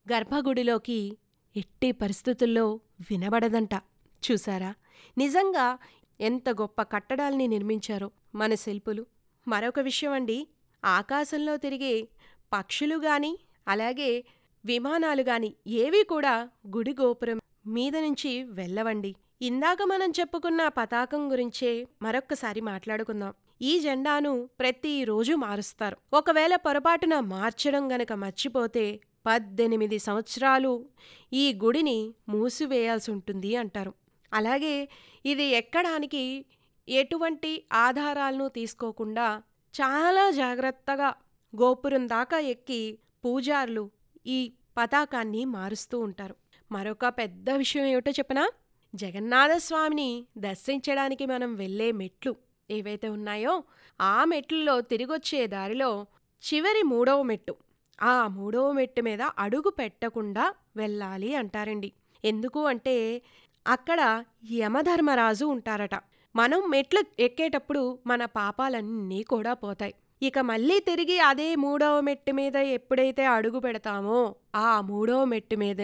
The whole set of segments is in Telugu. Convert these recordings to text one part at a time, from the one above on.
గర్భగుడిలోకి ఎట్టి పరిస్థితుల్లో వినబడదంట చూసారా నిజంగా ఎంత గొప్ప కట్టడాల్ని నిర్మించారో మన శిల్పులు మరొక విషయం అండి ఆకాశంలో తిరిగే పక్షులు గాని అలాగే విమానాలు గాని ఏవీ కూడా గుడి గోపురం మీద నుంచి వెళ్ళవండి ఇందాక మనం చెప్పుకున్న పతాకం గురించే మరొక్కసారి మాట్లాడుకుందాం ఈ జెండాను ప్రతిరోజు మారుస్తారు ఒకవేళ పొరపాటున మార్చడం గనక మర్చిపోతే పద్దెనిమిది సంవత్సరాలు ఈ గుడిని మూసివేయాల్సి ఉంటుంది అంటారు అలాగే ఇది ఎక్కడానికి ఎటువంటి ఆధారాలను తీసుకోకుండా చాలా జాగ్రత్తగా గోపురం దాకా ఎక్కి పూజారులు ఈ పతాకాన్ని మారుస్తూ ఉంటారు మరొక పెద్ద విషయం ఏమిటో చెప్పనా జగన్నాథస్వామిని దర్శించడానికి మనం వెళ్ళే మెట్లు ఏవైతే ఉన్నాయో ఆ మెట్లలో తిరిగొచ్చే దారిలో చివరి మూడవ మెట్టు ఆ మూడవ మెట్టు మీద అడుగు పెట్టకుండా వెళ్ళాలి అంటారండి ఎందుకు అంటే అక్కడ యమధర్మరాజు ఉంటారట మనం మెట్లు ఎక్కేటప్పుడు మన పాపాలన్నీ కూడా పోతాయి ఇక మళ్ళీ తిరిగి అదే మూడవ మెట్టు మీద ఎప్పుడైతే అడుగు పెడతామో ఆ మూడవ మెట్టు మీద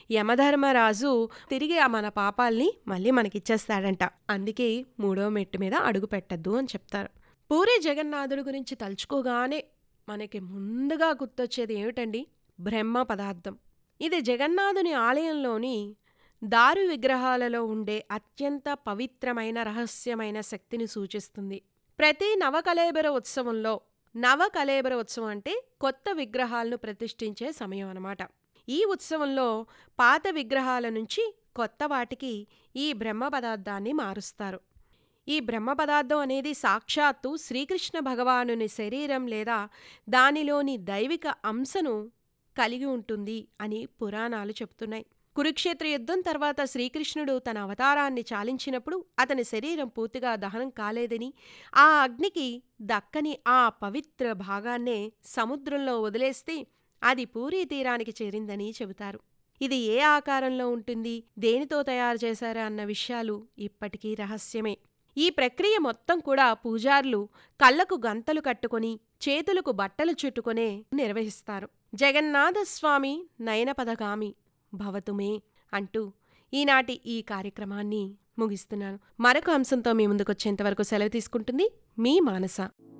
యమధర్మరాజు తిరిగి ఆ మన పాపాల్ని మళ్ళీ మనకిచ్చేస్తాడంట అందుకే మూడవ మెట్టు మీద అడుగు పెట్టద్దు అని చెప్తారు పూరి జగన్నాథుడి గురించి తలుచుకోగానే మనకి ముందుగా గుర్తొచ్చేది ఏమిటండి బ్రహ్మ పదార్థం ఇది జగన్నాథుని ఆలయంలోని దారు విగ్రహాలలో ఉండే అత్యంత పవిత్రమైన రహస్యమైన శక్తిని సూచిస్తుంది ప్రతి నవకలేబర ఉత్సవంలో నవకలేబర ఉత్సవం అంటే కొత్త విగ్రహాలను ప్రతిష్ఠించే సమయం అన్నమాట ఈ ఉత్సవంలో పాత విగ్రహాల నుంచి కొత్త వాటికి ఈ బ్రహ్మ పదార్థాన్ని మారుస్తారు ఈ బ్రహ్మ పదార్థం అనేది సాక్షాత్తు శ్రీకృష్ణ భగవానుని శరీరం లేదా దానిలోని దైవిక అంశను కలిగి ఉంటుంది అని పురాణాలు చెప్తున్నాయి కురుక్షేత్ర యుద్ధం తర్వాత శ్రీకృష్ణుడు తన అవతారాన్ని చాలించినప్పుడు అతని శరీరం పూర్తిగా దహనం కాలేదని ఆ అగ్నికి దక్కని ఆ పవిత్ర భాగాన్నే సముద్రంలో వదిలేస్తే అది పూరీ తీరానికి చేరిందని చెబుతారు ఇది ఏ ఆకారంలో ఉంటుంది దేనితో తయారు చేశారా అన్న విషయాలు ఇప్పటికీ రహస్యమే ఈ ప్రక్రియ మొత్తం కూడా పూజారులు కళ్ళకు గంతలు కట్టుకొని చేతులకు బట్టలు చుట్టుకొనే నిర్వహిస్తారు జగన్నాథస్వామి నయనపదగామి భవతుమే అంటూ ఈనాటి ఈ కార్యక్రమాన్ని ముగిస్తున్నాను మరొక అంశంతో మీ ముందుకొచ్చేంతవరకు సెలవు తీసుకుంటుంది మీ మానస